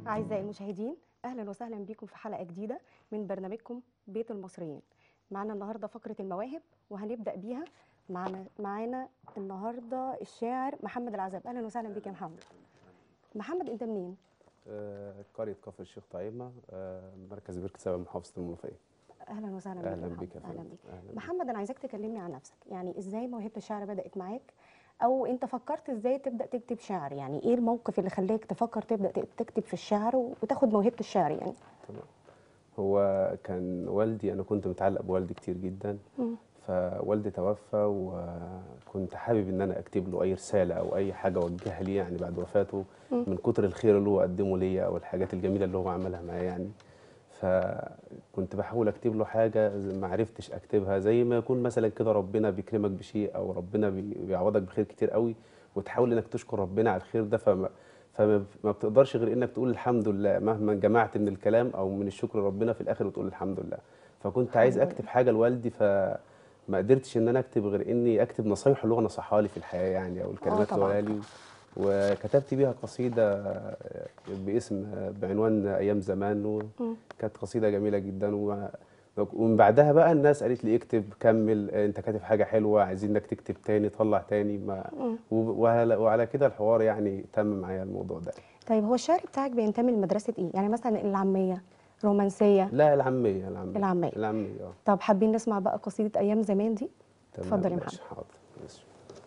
أعزائي المشاهدين أهلا وسهلا بكم في حلقة جديدة من برنامجكم بيت المصريين معنا النهاردة فقرة المواهب وهنبدأ بيها معنا معانا النهاردة الشاعر محمد العزب أهلا وسهلا بك يا محمد محمد أنت منين؟ آه، قرية كفر الشيخ طعيمة آه، مركز بركة سبع محافظة المنوفية أهلا وسهلا بك أهلا يا محمد. بك يا أهلا فندم بك أهلا بك. محمد أنا عايزاك تكلمني عن نفسك يعني إزاي موهبة الشعر بدأت معاك أو أنت فكرت إزاي تبدأ تكتب شعر يعني إيه الموقف اللي خلاك تفكر تبدأ ت- تكتب في الشعر وتاخد موهبة الشعر يعني تمام هو كان والدي أنا كنت متعلق بوالدي كتير جدا مم. فوالدي توفى وكنت حابب إن أنا أكتب له أي رسالة أو أي حاجة أوجهها ليه يعني بعد وفاته مم. من كتر الخير اللي هو قدمه ليا أو الحاجات الجميلة اللي هو عملها معايا يعني فكنت بحاول اكتب له حاجه زي ما عرفتش اكتبها زي ما يكون مثلا كده ربنا بيكرمك بشيء او ربنا بي- بيعوضك بخير كتير قوي وتحاول انك تشكر ربنا على الخير ده فما فما ما بتقدرش غير انك تقول الحمد لله مهما جمعت من الكلام او من الشكر ربنا في الاخر بتقول الحمد لله فكنت عايز الحمد اكتب حاجه لوالدي فما قدرتش ان انا اكتب غير اني اكتب نصايحه اللي هو نصحها لي في الحياه يعني او الكلمات اللي طبعاً. قالها لي وكتبت بيها قصيده باسم بعنوان ايام زمان و... مم. كانت قصيدة جميلة جدا و... ومن بعدها بقى الناس قالت لي اكتب كمل انت كاتب حاجة حلوة عايزينك تكتب تاني طلع تاني ما مم. و- وعلى, وعلى كده الحوار يعني تم معايا الموضوع ده طيب هو الشعر بتاعك بينتمي لمدرسة ايه؟ يعني مثلا العامية، رومانسية، لا العامية العامية العامية. العامية اه طب حابين نسمع بقى قصيدة أيام زمان دي؟ تمام، اتفضل يا ماشي، محمد. حاضر ماشي.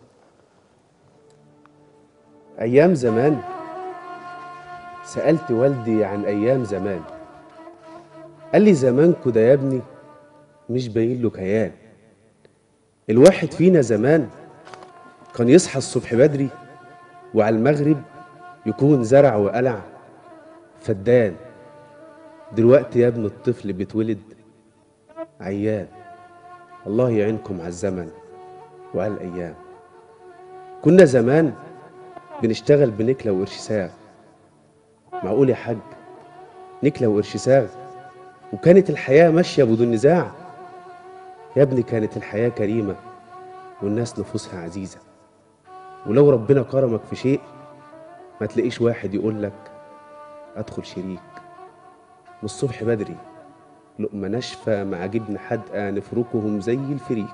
أيام زمان سألت والدي عن أيام زمان قال لي زمانكو ده يا ابني مش باين له كيان الواحد فينا زمان كان يصحى الصبح بدري وعلى المغرب يكون زرع وقلع فدان دلوقتي يا ابن الطفل بيتولد عيان الله يعينكم على الزمن وعلى الأيام كنا زمان بنشتغل بنكلة وقرش ساغ معقول يا حاج نكلة وقرش ساغ وكانت الحياة ماشية بدون نزاع يا ابني كانت الحياة كريمة والناس نفوسها عزيزة ولو ربنا كرمك في شيء ما تلاقيش واحد يقول لك أدخل شريك من الصبح بدري لقمة ناشفة مع جبن حدقة نفركهم زي الفريك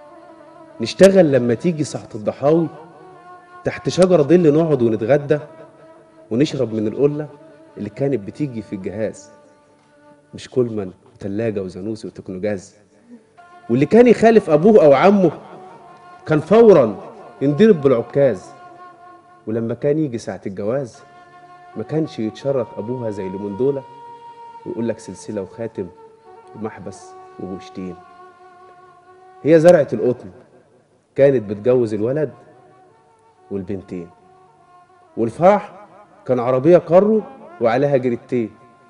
نشتغل لما تيجي ساعة الضحاوي تحت شجرة ظل نقعد ونتغدى ونشرب من القلة اللي كانت بتيجي في الجهاز مش كولمان وتلاجة وزانوسي وتكنوجاز واللي كان يخالف أبوه أو عمه كان فورا ينضرب بالعكاز ولما كان يجي ساعة الجواز ما كانش يتشرط أبوها زي اليومين ويقول لك سلسلة وخاتم ومحبس وبوشتين هي زرعة القطن كانت بتجوز الولد والبنتين والفرح كان عربية كارو وعليها جريتين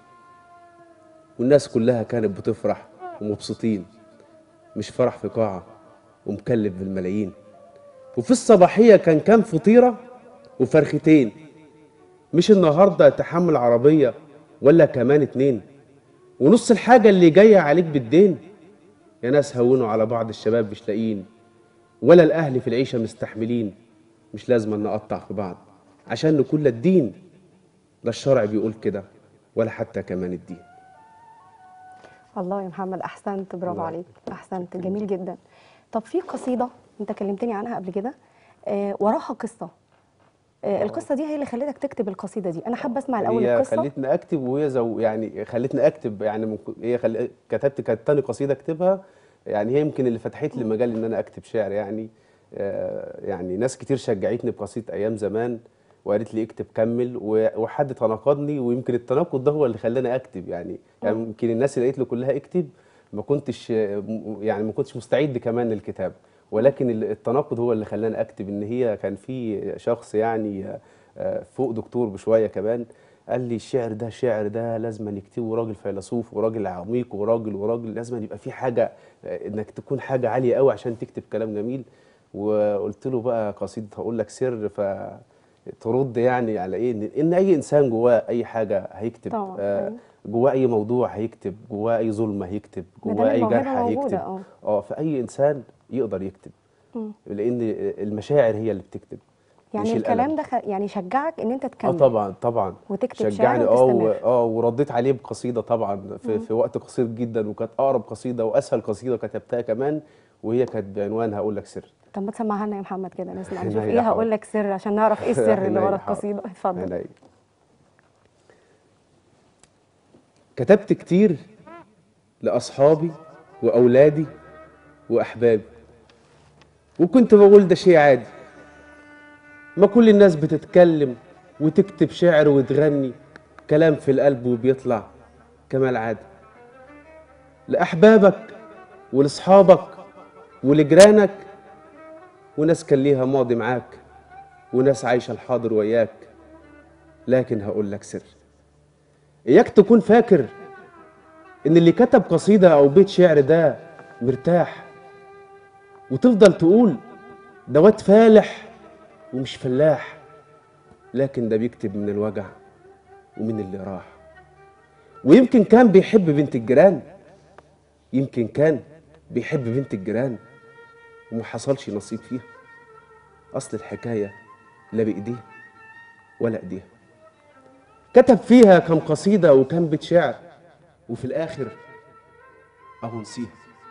والناس كلها كانت بتفرح ومبسوطين مش فرح في قاعة ومكلف بالملايين وفي الصباحية كان كام فطيرة وفرختين مش النهاردة تحمل عربية ولا كمان اتنين ونص الحاجة اللي جاية عليك بالدين يا ناس هونوا على بعض الشباب مش لاقيين ولا الأهل في العيشة مستحملين مش لازم نقطع في بعض عشان نكون لا الدين لا الشرع بيقول كده ولا حتى كمان الدين الله يا محمد أحسنت برافو الله عليك أحسنت جميل جدا طب في قصيدة أنت كلمتني عنها قبل كده آه وراها قصة آه القصة دي هي اللي خلتك تكتب القصيدة دي أنا حابة أسمع الأول هي القصة خلتني اكتب وهي زو يعني خلتني اكتب يعني ممكن هي خل... كتبت كانت تاني قصيده اكتبها يعني هي يمكن اللي فتحت لي مجال ان انا اكتب شعر يعني آه يعني ناس كتير شجعتني بقصيده ايام زمان وقالت لي اكتب كمل و- وحد تناقضني ويمكن التناقض ده هو اللي خلاني اكتب يعني يعني يمكن الناس اللي قالت له كلها اكتب ما كنتش آه، م- يعني ما كنتش مستعد كمان للكتاب ولكن ال- التناقض هو اللي خلاني اكتب ان هي كان في شخص يعني آه، آه، فوق دكتور بشويه كمان قال لي الشعر ده شعر ده لازم يكتبه راجل فيلسوف وراجل عميق وراجل وراجل لازم يبقى في حاجه آه، انك تكون حاجه عاليه قوي عشان تكتب كلام جميل وقلت له بقى قصيده هقول لك سر فترد يعني على ايه ان إن اي انسان جواه اي حاجه هيكتب طبعاً، آه، أيوة. جواه اي موضوع هيكتب جواه اي ظلمه هيكتب ما دام جواه اي الموهبة جرح موجودة، هيكتب آه. اه فاي انسان يقدر يكتب مم. لان المشاعر هي اللي بتكتب يعني مش الكلام القلم ده خ... يعني شجعك ان انت اه تكمل طبعا طبعا وتكتب شعر شجعني اه و- وتستمر اه ورديت عليه بقصيده طبعا في, في وقت قصير جدا وكانت اقرب قصيده واسهل قصيده كتبتها كمان وهي كانت بعنوان هقول لك سر طب ما تسمعها لنا يا محمد كده نسمع نشوف عينيا ايه حاضر. هقول لك سر عشان نعرف ايه السر اللي عينيا ورا حاضر. القصيده اتفضل عينيا كتبت كتير لاصحابي واولادي واحبابي وكنت بقول ده شيء عادي ما كل الناس بتتكلم وتكتب شعر وتغني كلام في القلب وبيطلع كما العادة لأحبابك ولأصحابك ولجيرانك وناس كان ليها ماضي معاك وناس عايشة الحاضر وياك لكن هقول لك سر إياك تكون فاكر إن اللي كتب قصيدة أو بيت شعر ده مرتاح وتفضل تقول ده واد فالح ومش فلاح لكن ده بيكتب من الوجع ومن اللي راح ويمكن كان بيحب بنت الجيران يمكن كان بيحب بنت الجيران وما حصلش نصيب فيها اصل الحكايه لا بايديه ولا ايديها كتب فيها كم قصيده وكم بيت شعر وفي الاخر اهو نسيها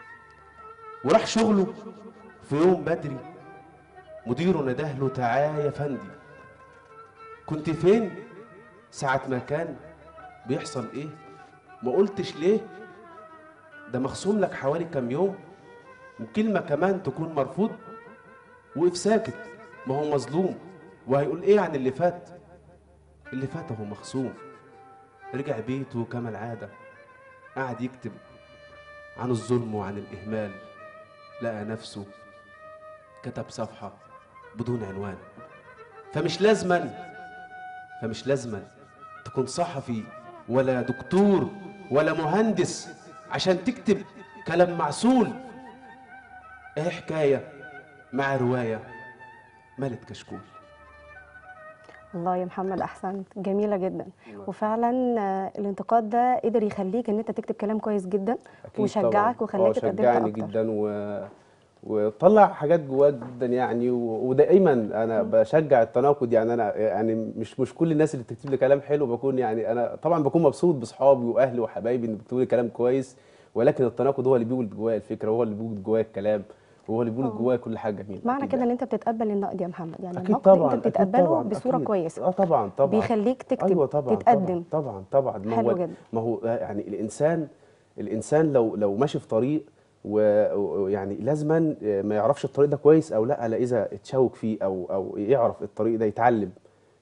وراح شغله في يوم بدري مديره نداه له تعالى يا فندي كنت فين ساعة ما كان بيحصل ايه ما قلتش ليه ده مخصوم لك حوالي كام يوم وكلمة كمان تكون مرفوض وقف ساكت ما هو مظلوم وهيقول ايه عن اللي فات اللي فات هو مخصوم رجع بيته كما العادة قعد يكتب عن الظلم وعن الإهمال لقى نفسه كتب صفحة بدون عنوان فمش لازما فمش لازما تكون صحفي ولا دكتور ولا مهندس عشان تكتب كلام معسول ايه حكاية مع رواية ملت كشكول الله يا محمد احسنت جميله جدا وفعلا آه، الانتقاد ده قدر يخليك ان انت تكتب كلام كويس جدا أكيد وشجعك طبعاً. وخلاك آه، اتقدمت شجعني اكتر جدا و... وطلع حاجات جواك جدا يعني و... ودائما انا بشجع التناقض يعني انا يعني مش مش كل الناس اللي بتكتب لي كلام حلو بكون يعني انا طبعا بكون مبسوط باصحابي واهلي وحبايبي ان بيكتبوا لي كلام كويس ولكن التناقض هو اللي بيولد جوايا الفكره هو اللي بيولد جوايا الكلام وهو اللي بيولد آه. جوايا كل حاجه جميله معنى أكيد كده ان يعني. انت بتتقبل النقد يا محمد يعني اكيد النقد طبعا انت أكيد بتتقبله طبعا بصوره أكيد. كويسه اه طبعا طبعا بيخليك تكتب ايوه طبعا تتقدم طبعا طبعا طبعا ما حلو هو جدا. ما هو يعني الانسان الانسان لو لو ماشي في طريق و- ويعني لازما ما يعرفش الطريق ده كويس او لا لا اذا اتشوك فيه او او يعرف الطريق ده يتعلم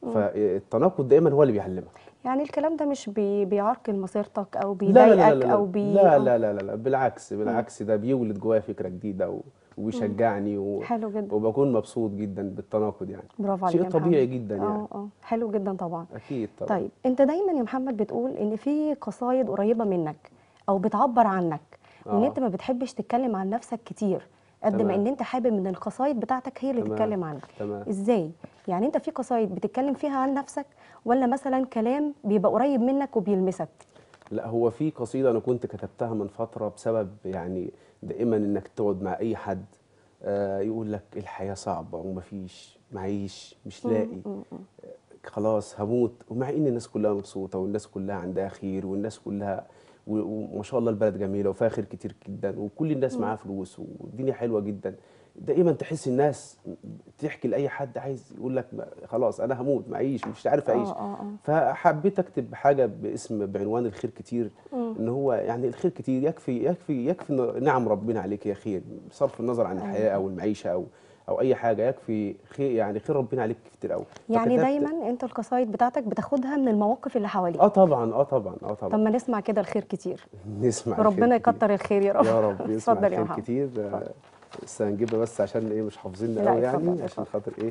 فالتناقض دايما هو اللي بيعلمك يعني الكلام ده مش بي بيعرقل مسيرتك او لا لا لا بيضايقك لا او بي لا آه، لا لا لا, لا بالعكس بالعكس ده بيولد جوايا فكره جديده و- وبيشجعني و- حلو جدا وبكون مبسوط جدا بالتناقض يعني برافو عليك شيء يا طبيعي محمد. جدا يعني اه اه حلو جدا طبعا اكيد طبعا طيب انت دايما يا محمد بتقول ان في قصايد قريبه منك او بتعبر عنك وان آه. انت ما بتحبش تتكلم عن نفسك كتير قد ما تمام. ان انت حابب ان القصايد بتاعتك هي اللي تمام. تتكلم عنك تمام ازاي يعني انت في قصايد بتتكلم فيها عن نفسك ولا مثلا كلام بيبقى قريب منك وبيلمسك لا هو في قصيدة أنا كنت كتبتها من فترة بسبب يعني دائما إنك تقعد مع أي حد آه، يقول لك الحياة صعبة ومفيش معيش مش لاقي م- م- م. خلاص هموت ومع إن الناس كلها مبسوطة والناس كلها عندها خير والناس كلها و- وما شاء الله البلد جميلة وفيها خير كتير جدا وكل الناس معاها فلوس والدنيا حلوة جدا دائما تحس الناس تحكي لأي حد عايز يقول لك ما- خلاص أنا هموت معيش مش عارف أعيش اه اه اه فحبيت اكتب حاجه باسم بعنوان الخير كتير مم. ان هو يعني الخير كتير يكفي يكفي يكفي إن نعم ربنا عليك يا خير بصرف النظر عن الحياه او المعيشه او او اي حاجه يكفي خير يعني خير ربنا عليك كتير قوي يعني فكتبت- دايما انت القصايد بتاعتك بتاخدها من المواقف اللي حواليك اه طبعا اه طبعا اه طب طبعا ما نسمع كده الخير كتير نسمع الخير ربنا كتير. يكتر الخير يا رب يا رب يسمع اتفضل يا الخير محمد كتير آه، بس هنجيبها بس عشان ايه مش حافظين لا، قوي اتفضل، يعني عشان اتفضل. خاطر ايه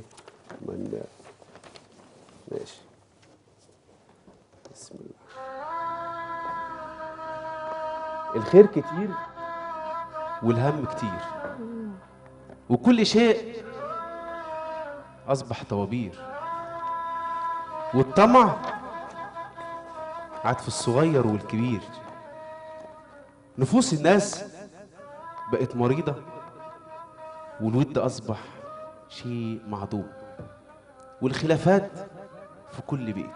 من ماشي بسم الله الخير كتير والهم كتير وكل شيء اصبح طوابير والطمع عاد في الصغير والكبير نفوس الناس بقت مريضة والود أصبح شيء معدوم والخلافات في كل بيت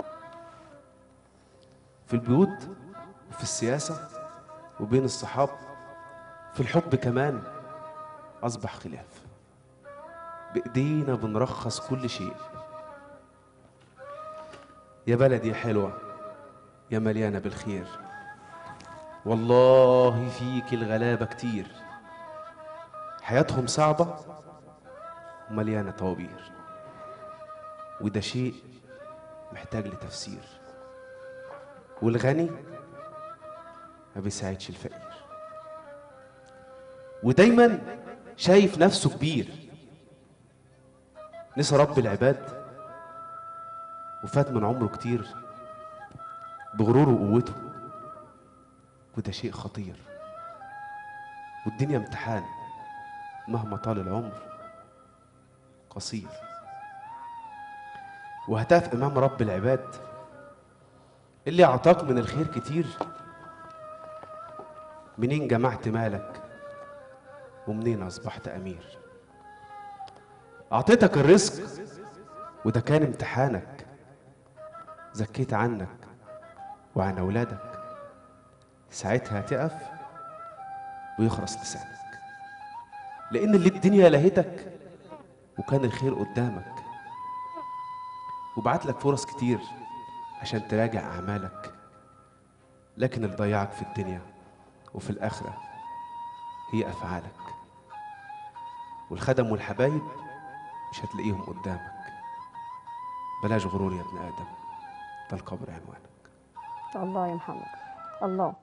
في البيوت وفي السياسة وبين الصحاب في الحب كمان أصبح خلاف بإيدينا بنرخص كل شيء يا بلدي يا حلوة يا مليانة بالخير والله فيك الغلابة كتير حياتهم صعبة ومليانة طوابير وده شيء محتاج لتفسير والغني ما بيساعدش الفقير ودايما شايف نفسه كبير نسى رب العباد وفات من عمره كتير بغروره وقوته وده شيء خطير والدنيا امتحان مهما طال العمر قصير وهتقف امام رب العباد اللي اعطاك من الخير كتير منين جمعت مالك ومنين اصبحت امير اعطيتك الرزق وده كان امتحانك زكيت عنك وعن اولادك ساعتها هتقف ويخرس لسانك لان اللي الدنيا لهتك وكان الخير قدامك وبعت لك فرص كتير عشان تراجع اعمالك لكن اللي ضيعك في الدنيا وفي الاخره هي افعالك والخدم والحبايب مش هتلاقيهم قدامك بلاش غرور يا ابن ادم ده القبر عنوانك الله يا محمد الله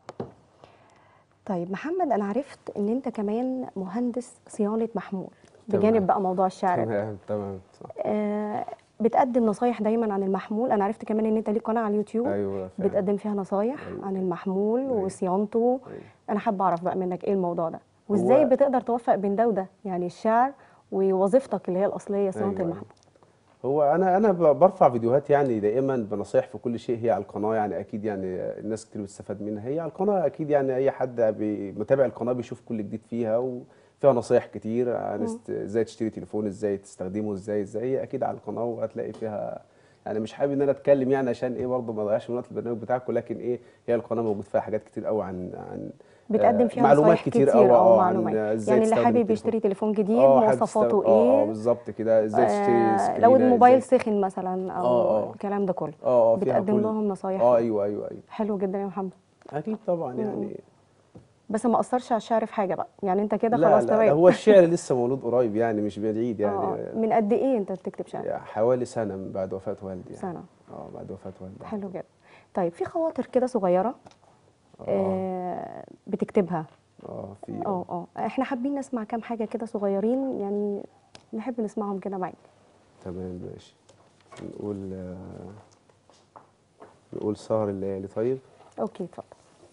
طيب محمد انا عرفت ان انت كمان مهندس صيانه محمول تمام. بجانب بقى موضوع الشعر ده. تمام تمام صح آه بتقدم نصايح دايما عن المحمول انا عرفت كمان ان انت ليك قناه على اليوتيوب ايوه فعلا. بتقدم فيها نصايح أيوة. عن المحمول أيوة. وصيانته أيوة. انا حابه اعرف بقى منك ايه الموضوع ده وازاي هو- بتقدر توفق بين ده وده يعني الشعر ووظيفتك اللي هي الاصليه صيانه أيوة. المحمول هو انا انا ب- برفع فيديوهات يعني دائما بنصايح في كل شيء هي على القناه يعني اكيد يعني الناس كتير بتستفاد منها هي على القناه اكيد يعني اي حد بي- متابع القناه بيشوف كل جديد فيها وفيها نصايح كتير عن است- ازاي تشتري تليفون ازاي تستخدمه ازاي ازاي هي اكيد على القناه وهتلاقي فيها يعني مش حابب ان انا اتكلم يعني عشان ايه برضه ما اضيعش من وقت البرنامج بتاعكم لكن ايه هي القناه موجود فيها حاجات كتير قوي عن عن بتقدم آه، فيها معلومات نصايح كتير كتير, قوي او اه عن معلومات ازاي يعني اللي تستخدم حابب التليفون. يشتري تليفون جديد اه حابب مواصفاته تستخدم- اه اه ايه بالظبط كده ازاي تشتري آه سكرين لو ازاي- الموبايل سخن مثلا او آه، آه. الكلام ده كله اه اه فيها بتقدم كل- لهم نصايح اه ايوه ايوه ايوه حلو جدا يا محمد اكيد طبعا يعني بس ما اثرش على الشعر في حاجه بقى يعني انت كده لا خلاص لا, تمام لا هو الشعر لسه مولود قريب يعني مش بعيد يعني آه، من قد ايه انت بتكتب شعر يعني حوالي سنه من بعد وفاه والدي يعني. سنه اه بعد وفاه والدي حلو جدا طيب في خواطر كده صغيره آه بتكتبها اه في اه اه احنا حابين نسمع كام حاجه كده صغيرين يعني نحب نسمعهم كده معاك تمام ماشي نقول آه، نقول سهر الليالي طيب اوكي اتفضل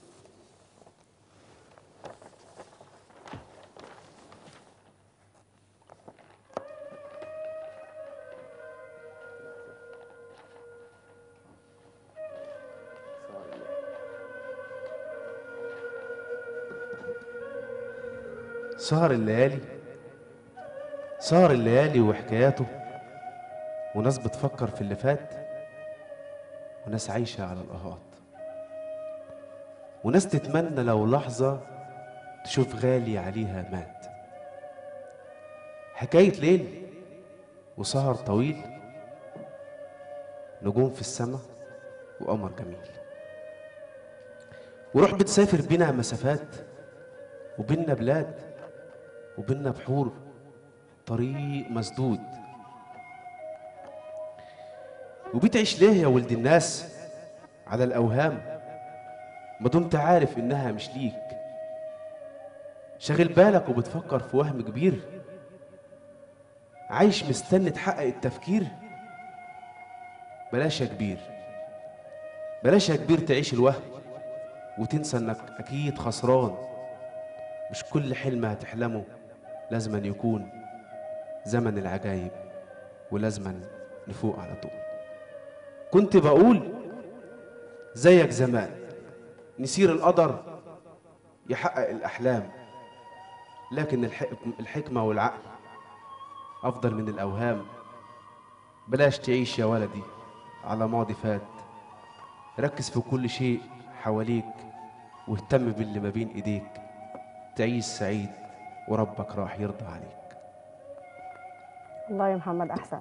سهر الليالي سهر الليالي وحكاياته وناس بتفكر في اللي فات وناس عايشة على الأهات وناس تتمنى لو لحظة تشوف غالي عليها مات حكاية ليل وسهر طويل نجوم في السماء وقمر جميل وروح بتسافر بينا مسافات وبينا بلاد وبينا بحور طريق مسدود وبتعيش ليه يا ولد الناس على الأوهام ما دمت عارف إنها مش ليك شاغل بالك وبتفكر في وهم كبير عايش مستني تحقق التفكير بلاش يا كبير بلاش يا كبير تعيش الوهم وتنسى انك اكيد خسران مش كل حلم هتحلمه لازما يكون زمن العجايب ولازما نفوق على طول كنت بقول زيك زمان نسير القدر يحقق الأحلام لكن الحك- الحكمة والعقل أفضل من الأوهام بلاش تعيش يا ولدي على ماضي فات ركز في كل شيء حواليك واهتم باللي ما بين ايديك تعيش سعيد وربك راح يرضى عليك الله يا محمد احسن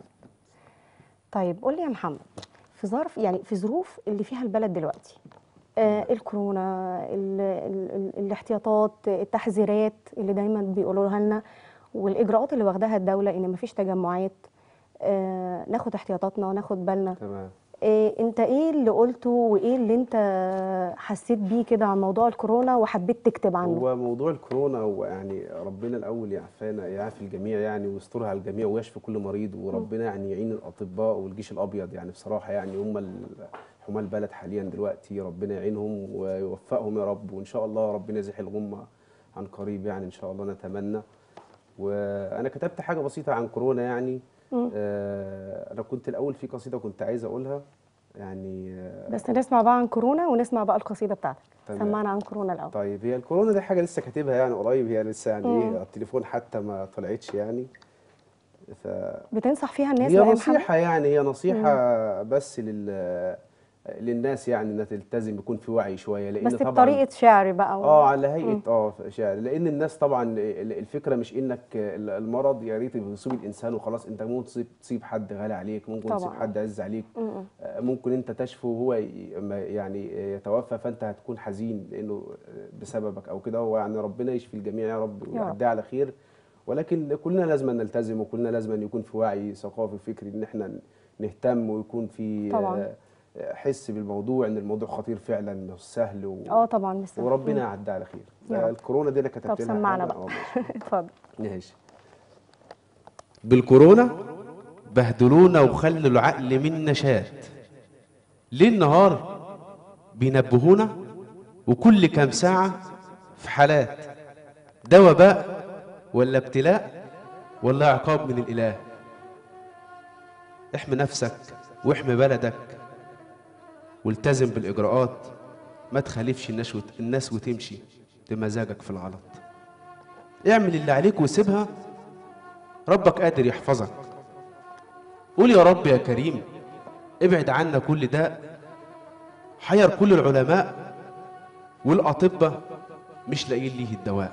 طيب قول لي يا محمد في ظرف يعني في ظروف اللي فيها البلد دلوقتي آه الكورونا ال ال ال الاحتياطات التحذيرات اللي دايما بيقولوها لنا والاجراءات اللي واخداها الدوله ان مفيش تجمعات آه ناخد احتياطاتنا وناخد بالنا تمام إيه انت ايه اللي قلته وايه اللي انت حسيت بيه كده عن موضوع الكورونا وحبيت تكتب عنه هو موضوع الكورونا هو يعني ربنا الاول يعافانا يعافي الجميع يعني ويسترها على الجميع ويشفي كل مريض وربنا يعني يعين الاطباء والجيش الابيض يعني بصراحه يعني هم ال- حماة البلد حاليا دلوقتي ربنا يعينهم ويوفقهم يا رب وان شاء الله ربنا يزيح الغمه عن قريب يعني ان شاء الله نتمنى وانا كتبت حاجه بسيطه عن كورونا يعني مم. آه انا كنت الاول في قصيده كنت عايز اقولها يعني آه بس نسمع بقى عن كورونا ونسمع بقى القصيده بتاعتك تمام. سمعنا عن كورونا الاول طيب هي الكورونا دي حاجه لسه كاتبها يعني قريب هي لسه يعني مم. ايه على التليفون حتى ما طلعتش يعني ف بتنصح فيها الناس هي بقى يا محمد نصيحه يعني هي نصيحه بس لل للناس يعني انها تلتزم يكون في وعي شويه لان بس طبعا بطريقه شعر بقى و... اه على هيئه اه شعر لان الناس طبعا ال- الفكره مش انك ال- المرض يا ريت يصيب الانسان وخلاص انت ممكن تصيب تصيب حد غالي عليك ممكن تصيب طبعاً. حد عز عليك م- م. آه، ممكن انت تشفو وهو ي- ما- يعني يتوفى فانت هتكون حزين لانه بسببك او كده هو يعني ربنا يشفي الجميع يا رب يا رب. ويعديها على خير ولكن كلنا لازم نلتزم وكلنا لازم يكون في وعي ثقافي فكري ان احنا نهتم ويكون في طبعاً. آه، حس بالموضوع ان الموضوع خطير فعلا مش سهل و... اه طبعا مش سهل. وربنا م. يعديها على خير يا رب. الكورونا دي انا كتبت طب لها سمعنا حاجة. بقى. اه ماشي اتفضل ماشي بالكورونا بهدلونا وخلوا العقل منا شات ليل نهار بينبهونا وكل كام ساعة في حالات ده وباء ولا ابتلاء ولا عقاب من الإله احمي نفسك واحمي بلدك والتزم بالإجراءات ما تخالفش الناس وت... الناس وتمشي بمزاجك في الغلط اعمل اللي عليك وسيبها ربك قادر يحفظك قول يا رب يا كريم ابعد عنا كل داء حير كل العلماء والأطباء مش لاقيين ليه الدواء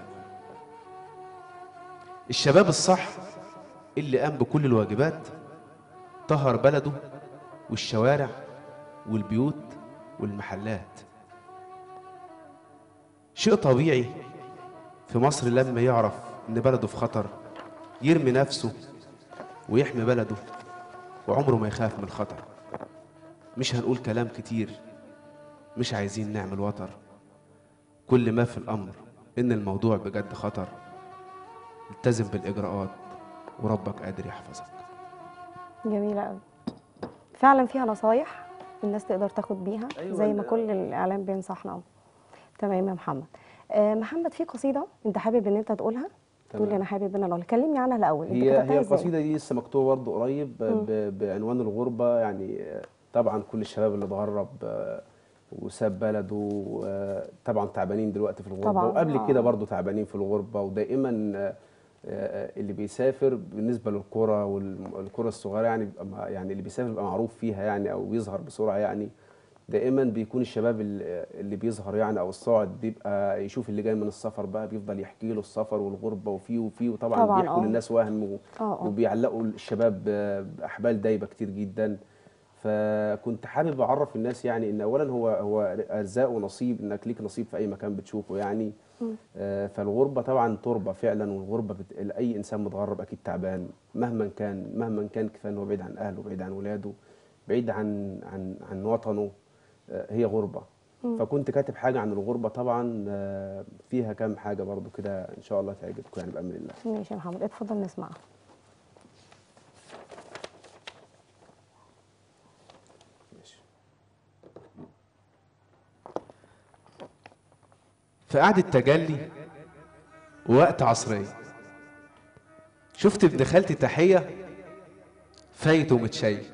الشباب الصح اللي قام بكل الواجبات طهر بلده والشوارع والبيوت والمحلات شيء طبيعي في مصر لما يعرف ان بلده في خطر يرمي نفسه ويحمي بلده وعمره ما يخاف من الخطر مش هنقول كلام كتير مش عايزين نعمل وتر كل ما في الامر ان الموضوع بجد خطر التزم بالاجراءات وربك قادر يحفظك جميله قوي فعلا فيها نصايح الناس تقدر تاخد بيها أيوة، زي ما ال- كل الاعلام بينصحنا تمام يا محمد آه محمد في قصيده انت حابب ان انت تقولها تقول لي تمام. انا حابب ان انا اقولها كلمني عنها الاول انت هي كتبتها هي ازاي القصيده دي لسه مكتوبه برضه قريب ب- ب- بعنوان الغربه يعني آه، طبعا كل الشباب اللي اتغرب آه، وساب بلده آه، طبعا تعبانين دلوقتي في الغربه طبعاً، وقبل آه. كده برضه تعبانين في الغربه ودائما آه، آه، اللي بيسافر بالنسبه للقرى والقرى الصغيره يعني بيبقى مع- يعني اللي بيسافر بيبقى معروف فيها يعني او بيظهر بسرعه يعني دائما بيكون الشباب ال- اللي بيظهر يعني او الصاعد بيبقى يشوف اللي جاي من السفر بقى بيفضل يحكي له السفر والغربه وفيه وفيه وطبعا طبعاً، بيحكوا آه. للناس وهم و- اه اه وبيعلقوا الشباب باحبال دايبه كتير جدا فكنت حابب اعرف الناس يعني ان اولا هو هو ارزاق ونصيب انك ليك نصيب في اي مكان بتشوفه يعني آه، فالغربه طبعا تربه فعلا والغربه بت... اي انسان متغرب اكيد تعبان مهما كان مهما كان كفايه ان هو بعيد عن اهله بعيد عن ولاده بعيد عن عن عن وطنه آه، هي غربه فكنت كاتب حاجه عن الغربه طبعا آه، فيها كام حاجه برضو كده ان شاء الله تعجبكم يعني بامر الله ماشي يا محمد اتفضل نسمعها ماشي. في قعدة تجلي ووقت عصرية شفت ابن خالتي تحية فايت ومتشيك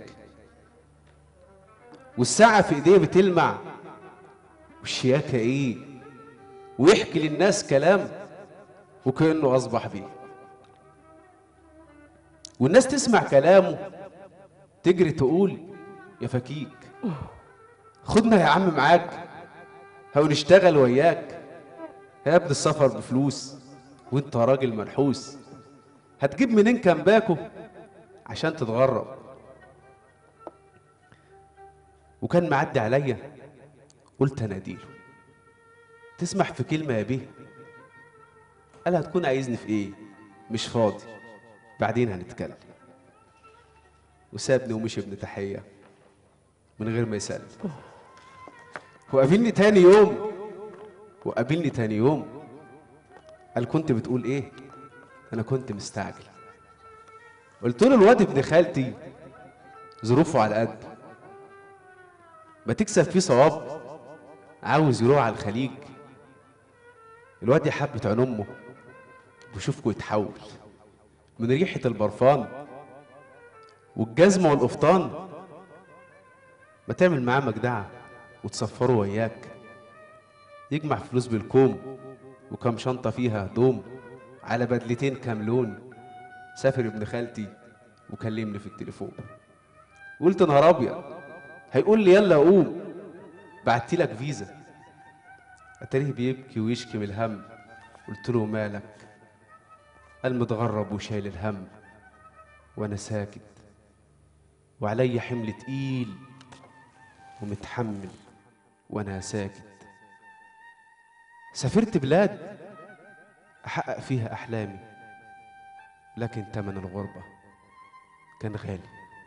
والساعة في ايديه بتلمع والشياكة ايه ويحكي للناس كلام وكأنه أصبح بيه والناس تسمع كلامه تجري تقول يا فكيك خدنا يا عم معاك هو نشتغل وياك يا ابن السفر بفلوس وانت راجل منحوس هتجيب منين كامباكو عشان تتغرب وكان معدي عليا قلت اناديله تسمح في كلمه يا بيه قال هتكون عايزني في ايه مش فاضي بعدين هنتكلم وسابني ومشي ابن تحيه من غير ما يسأل وقابلني تاني يوم وقابلني تاني يوم قال كنت بتقول ايه انا كنت مستعجل قلت له الواد ابن خالتي ظروفه على قد ما تكسب فيه صواب عاوز يروح على الخليج الواد يا حبة عين امه بشوفكوا يتحول من ريحة البرفان والجزمة والقفطان ما تعمل معاه مجدعة وتسفره وياك يجمع فلوس بالكوم وكم شنطة فيها هدوم على بدلتين كام لون سافر ابن خالتي وكلمني في التليفون قلت نهار ابيض هيقول لي يلا قوم بعت لك فيزا اتاريه بيبكي ويشكي من الهم قلت له مالك قال متغرب وشايل الهم وانا ساكت وعلي حمل تقيل ومتحمل وانا ساكت سافرت بلاد احقق فيها احلامي لكن تمن الغربه كان غالي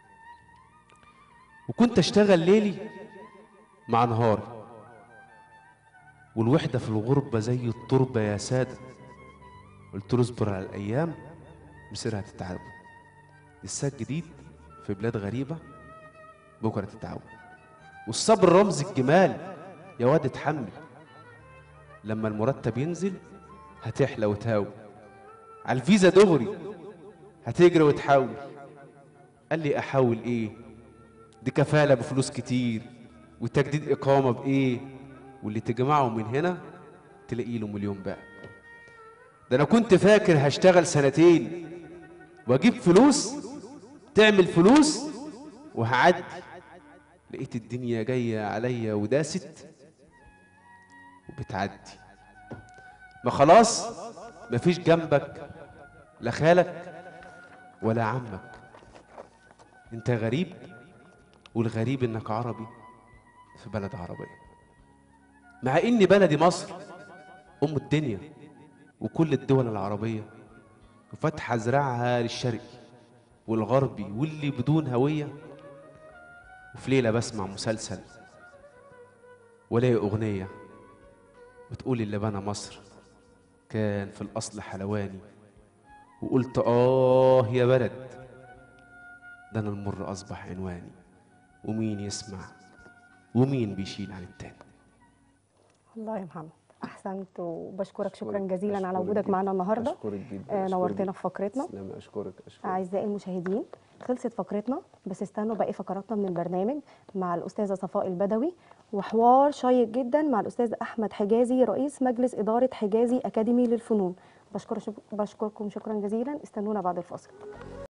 وكنت اشتغل ليلي مع نهاري والوحده في الغربه زي التربه يا ساده قلت له اصبر على الايام مصيرها تتعب لسه جديد في بلاد غريبه بكره تتعود والصبر رمز الجمال يا واد اتحمل لما المرتب ينزل هتحلى وتهاوي على الفيزا دغري هتجري وتحاول قال لي احاول ايه دي كفاله بفلوس كتير وتجديد اقامه بايه واللي تجمعه من هنا تلاقي له مليون بقى ده انا كنت فاكر هشتغل سنتين واجيب فلوس تعمل فلوس وهعدي لقيت الدنيا جايه عليا وداست وبتعدي ما خلاص مفيش جنبك لا خالك ولا عمك انت غريب والغريب انك عربي في بلد عربية مع ان بلدي مصر ام الدنيا وكل الدول العربية وفاتحة ذراعها للشرقي والغربي واللي بدون هوية وفي ليلة بسمع مسلسل ولاقي أغنية بتقول اللي بنى مصر كان في الأصل حلواني وقلت آه يا بلد ده أنا المر أصبح عنواني ومين يسمع ومين بيشيل عن التاني الله يا محمد احسنت وبشكرك شكرا أشكرك- جزيلا على أشكرك وجودك جداً. معنا النهارده أشكرك جدا آه، أشكرك نورتنا جداً. في فقرتنا تسلمي أشكرك أشكرك أعزائي المشاهدين خلصت فقرتنا بس استنوا باقي فقراتنا من البرنامج مع الأستاذة صفاء البدوي وحوار شيق جدا مع الأستاذ أحمد حجازي رئيس مجلس إدارة حجازي أكاديمي للفنون بشكر بشكركم شكرا جزيلا استنونا بعد الفاصل